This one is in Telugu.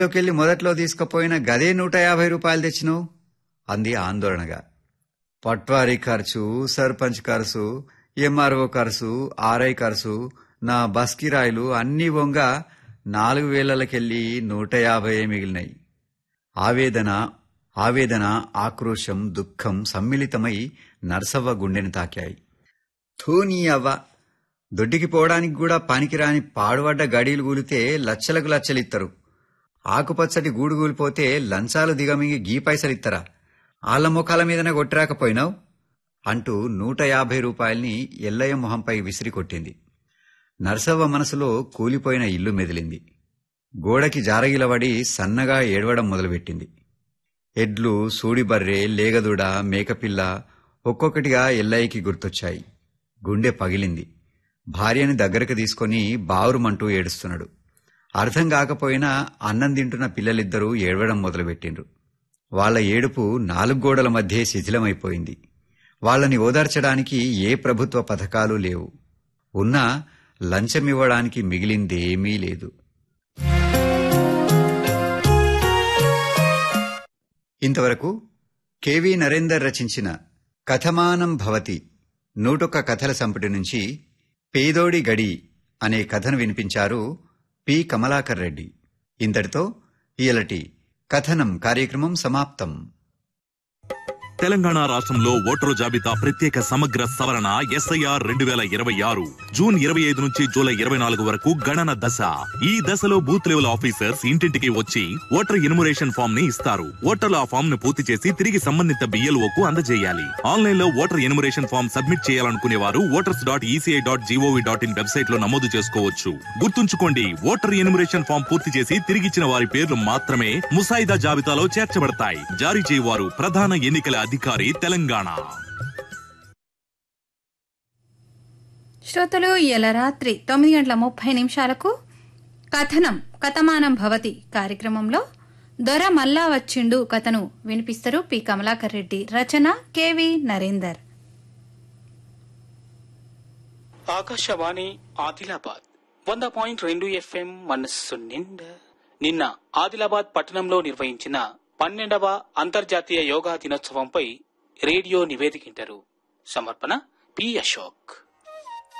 లోకెళ్ళి మొదట్లో తీసుకుపోయిన గదే నూట యాభై రూపాయలు తెచ్చినావు అంది ఆందోళనగా పట్వారీ ఖర్చు సర్పంచ్ ఖర్చు ఎంఆర్ఓ ఖర్చు ఆర్ఐ ఖర్చు నా బస్ కిరాయిలు అన్నీ వంగ నాలుగు వేలకెళ్ళి నూట యాభై మిగిలినాయి ఆవేదన ఆవేదన ఆక్రోశం దుఃఖం సమ్మిళితమై నర్సవ్వ గుండెని తాకాయి థూనీ అవ్వ దొడ్డికి పోవడానికి కూడా పనికిరాని పాడుపడ్డ గడీలు కూలితే లచ్చలకు లచ్చలిత్తరు ఆకుపచ్చటి గూడు కూలిపోతే లంచాలు దిగమింగి గీ పైసలిత్తరా ఆళ్ల ముఖాల మీదనే కొట్టిరాకపోయినావు అంటూ నూట యాభై రూపాయల్ని ఎల్లయ్య మొహంపై విసిరి కొట్టింది నర్సవ్వ మనసులో కూలిపోయిన ఇల్లు మెదిలింది గోడకి జారగిలబడి సన్నగా ఏడవడం మొదలుపెట్టింది ఎడ్లు సూడిబర్రె లేగదూడ మేకపిల్ల ఒక్కొక్కటిగా ఎల్లయ్యకి గుర్తొచ్చాయి గుండె పగిలింది భార్యని దగ్గరకు తీసుకొని బావురుమంటూ ఏడుస్తున్నాడు అర్థం కాకపోయినా అన్నం తింటున్న పిల్లలిద్దరూ ఏడవడం మొదలుపెట్టిండ్రు వాళ్ల ఏడుపు నాలుగు గోడల మధ్యే శిథిలమైపోయింది వాళ్ళని ఓదార్చడానికి ఏ ప్రభుత్వ పథకాలు లేవు ఉన్నా లంచమివ్వడానికి మిగిలిందేమీ లేదు ఇంతవరకు కెవి నరేందర్ రచించిన కథమానం భవతి నూటొక్క కథల సంపుటి నుంచి పేదోడి గడి అనే కథను వినిపించారు పి కమలాకర్ రెడ్డి ఇంతటితో ఇయలటి కథనం కార్యక్రమం సమాప్తం తెలంగాణ రాష్ట్రంలో ఓటరు జాబితా ప్రత్యేక సమగ్ర సవరణ ఎస్ఐఆర్ రెండు వేల ఇరవై ఆరు జూన్ ఇరవై ఐదు నుంచి జూలై ఇరవై నాలుగు వరకు గణన దశ ఈ దశలో బూత్ లెవెల్ ఆఫీసర్స్ ఇంటింటికి వచ్చి ఓటర్ ఇనుమరేషన్ ఫామ్ ని ఇస్తారు ఓటర్లు ఆ ఫామ్ ను పూర్తి చేసి తిరిగి సంబంధిత బిఎల్ఓ కు అందజేయాలి ఆన్లైన్ లో ఓటర్ ఎనుమరేషన్ ఫామ్ సబ్మిట్ చేయాలనుకునే వారు voters dot ECI dot G O V dot in website లో నమోదు చేసుకోవచ్చు గుర్తుంచుకోండి ఓటర్ ఎనుమరేషన్ ఫామ్ పూర్తి చేసి తిరిగిచ్చిన వారి పేర్లు మాత్రమే ముసాయిదా జాబితాలో చేర్చబడతాయి జారీ చేయవారు ప్రధాన ఎన్నికల అధికారి తెలంగాణ శ్రోతలు ఇయల రాత్రి తొమ్మిది గంటల ముప్పై నిమిషాలకు కథనం కథమానం భవతి కార్యక్రమంలో దొర మల్లా వచ్చిండు కథను వినిపిస్తారు పి కమలాకర్ రెడ్డి రచన కెవి నరేందర్ ఆకాశవాణి ఆదిలాబాద్ వంద పాయింట్ రెండు ఎఫ్ఎం మనస్సు నిండా నిన్న ఆదిలాబాద్ పట్టణంలో నిర్వహించిన పన్నెండవ అంతర్జాతీయ యోగా దినోత్సవంపై రేడియో నివేదికింటారు సమర్పణ పి అశోక్